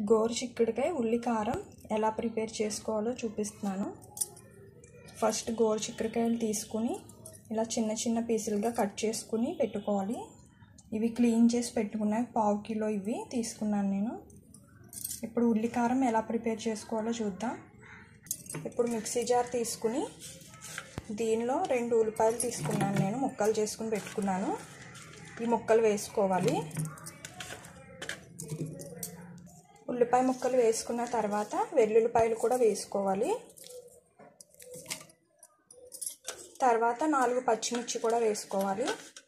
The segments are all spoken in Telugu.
గోరు చిక్కుడుకాయ ఉల్లి కారం ఎలా ప్రిపేర్ చేసుకోవాలో చూపిస్తున్నాను ఫస్ట్ గోరు చిక్కుడుకాయలు తీసుకుని ఇలా చిన్న చిన్న పీసులుగా కట్ చేసుకుని పెట్టుకోవాలి ఇవి క్లీన్ చేసి పెట్టుకున్నాయి పావు కిలో ఇవి తీసుకున్నాను నేను ఇప్పుడు ఉల్లి కారం ఎలా ప్రిపేర్ చేసుకోవాలో చూద్దాం ఇప్పుడు మిక్సీ జార్ తీసుకుని దీనిలో రెండు ఉల్లిపాయలు తీసుకున్నాను నేను ముక్కలు చేసుకుని పెట్టుకున్నాను ఈ ముక్కలు వేసుకోవాలి ఉల్లిపాయ ముక్కలు వేసుకున్న తర్వాత వెల్లుల్లిపాయలు కూడా వేసుకోవాలి తర్వాత నాలుగు పచ్చిమిర్చి కూడా వేసుకోవాలి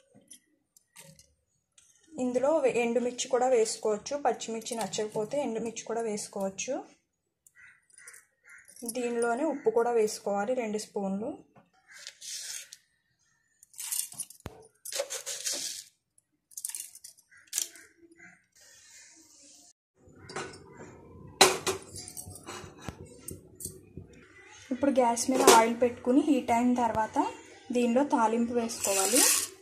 ఇందులో ఎండుమిర్చి కూడా వేసుకోవచ్చు పచ్చిమిర్చి నచ్చకపోతే ఎండుమిర్చి కూడా వేసుకోవచ్చు దీనిలోనే ఉప్పు కూడా వేసుకోవాలి రెండు స్పూన్లు ఇప్పుడు గ్యాస్ మీద ఆయిల్ పెట్టుకుని హీట్ అయిన తర్వాత దీనిలో తాలింపు వేసుకోవాలి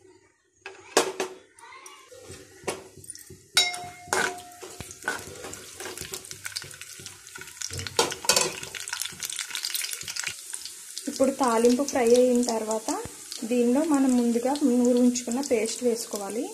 ఇప్పుడు తాలింపు ఫ్రై అయిన తర్వాత దీనిలో మనం ముందుగా నూరు ఉంచుకున్న పేస్ట్ వేసుకోవాలి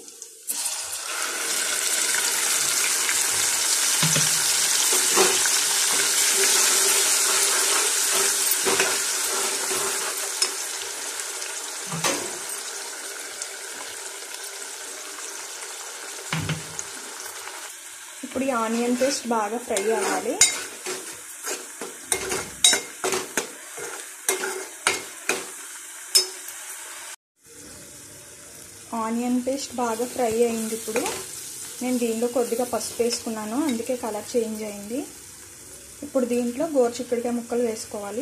ఇప్పుడు ఈ ఆనియన్ పేస్ట్ బాగా ఫ్రై అవ్వాలి ఆనియన్ పేస్ట్ బాగా ఫ్రై అయింది ఇప్పుడు నేను దీనిలో కొద్దిగా పసుపు వేసుకున్నాను అందుకే కలర్ చేంజ్ అయింది ఇప్పుడు దీంట్లో గోరు చిక్కుడుకాయ ముక్కలు వేసుకోవాలి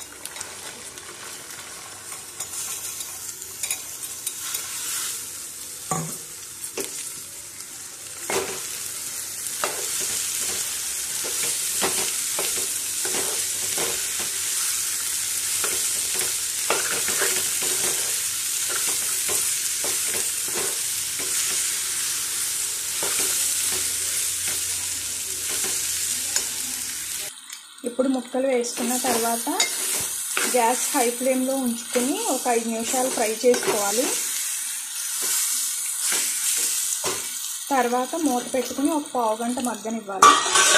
ఇప్పుడు ముక్కలు వేసుకున్న తర్వాత గ్యాస్ హై ఫ్లేమ్లో ఉంచుకొని ఒక ఐదు నిమిషాలు ఫ్రై చేసుకోవాలి తర్వాత మూత పెట్టుకుని ఒక పావు గంట మగ్గనివ్వాలి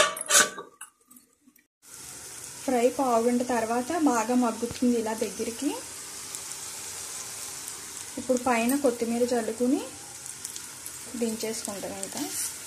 ఫ్రై పావు గంట తర్వాత బాగా మగ్గుతుంది ఇలా దగ్గరికి ఇప్పుడు పైన కొత్తిమీర చల్లుకుని దించేసుకుంటాం ఇంకా